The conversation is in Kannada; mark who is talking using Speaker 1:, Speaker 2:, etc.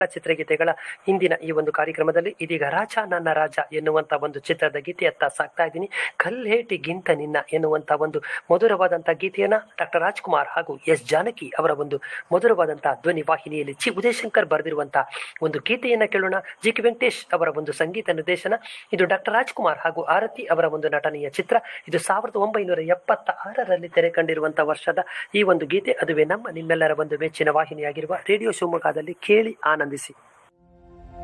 Speaker 1: ಚಿತ್ರಗೀತೆಗಳ ಇಂದಿನ ಈ ಒಂದು ಕಾರ್ಯಕ್ರಮದಲ್ಲಿ ಇದೀಗ ರಾಜ ನನ್ನ ರಾಜ ಎನ್ನುವಂತ ಒಂದು ಚಿತ್ರದ ಗೀತೆಯತ್ತ ಸಾಕ್ತಾ ಇದ್ದೀನಿ ಕಲ್ಲೇಟಿಗಿಂತ ನಿನ್ನ ಎನ್ನುವಂತ ಒಂದು ಮಧುರವಾದಂಥ ಗೀತೆಯನ್ನ ಡಾಕ್ಟರ್ ರಾಜ್ಕುಮಾರ್ ಹಾಗೂ ಎಸ್ ಜಾನಕಿ ಅವರ ಒಂದು ಮಧುರವಾದಂತಹ ಧ್ವನಿ ವಾಹಿನಿಯಲ್ಲಿ ಚಿ ಉದಯಶಂಕರ್ ಬರೆದಿರುವಂತಹ ಒಂದು ಗೀತೆಯನ್ನ ಕೇಳೋಣ ಜಿ ಕೆ ವೆಂಕಟೇಶ್ ಅವರ ಒಂದು ಸಂಗೀತ ನಿರ್ದೇಶನ ಇದು ಡಾಕ್ಟರ್ ರಾಜ್ಕುಮಾರ್ ಹಾಗೂ ಆರತಿ ಅವರ ಒಂದು ನಟನೆಯ ಚಿತ್ರ ಇದು ಸಾವಿರದ ಒಂಬೈನೂರ ಎಪ್ಪತ್ತ ಆರರಲ್ಲಿ ತೆರೆ ಕಂಡಿರುವಂತಹ ವರ್ಷದ ಈ ಒಂದು ಗೀತೆ ಅದುವೇ ನಮ್ಮ ನಿಮ್ಮೆಲ್ಲರ ಒಂದು ಮೆಚ್ಚಿನ ವಾಹಿನಿಯಾಗಿರುವ ರೇಡಿಯೋ ಶಿವಮೊಗ್ಗದಲ್ಲಿ ಕೇಳಿ ಆನಂದಿಸಿ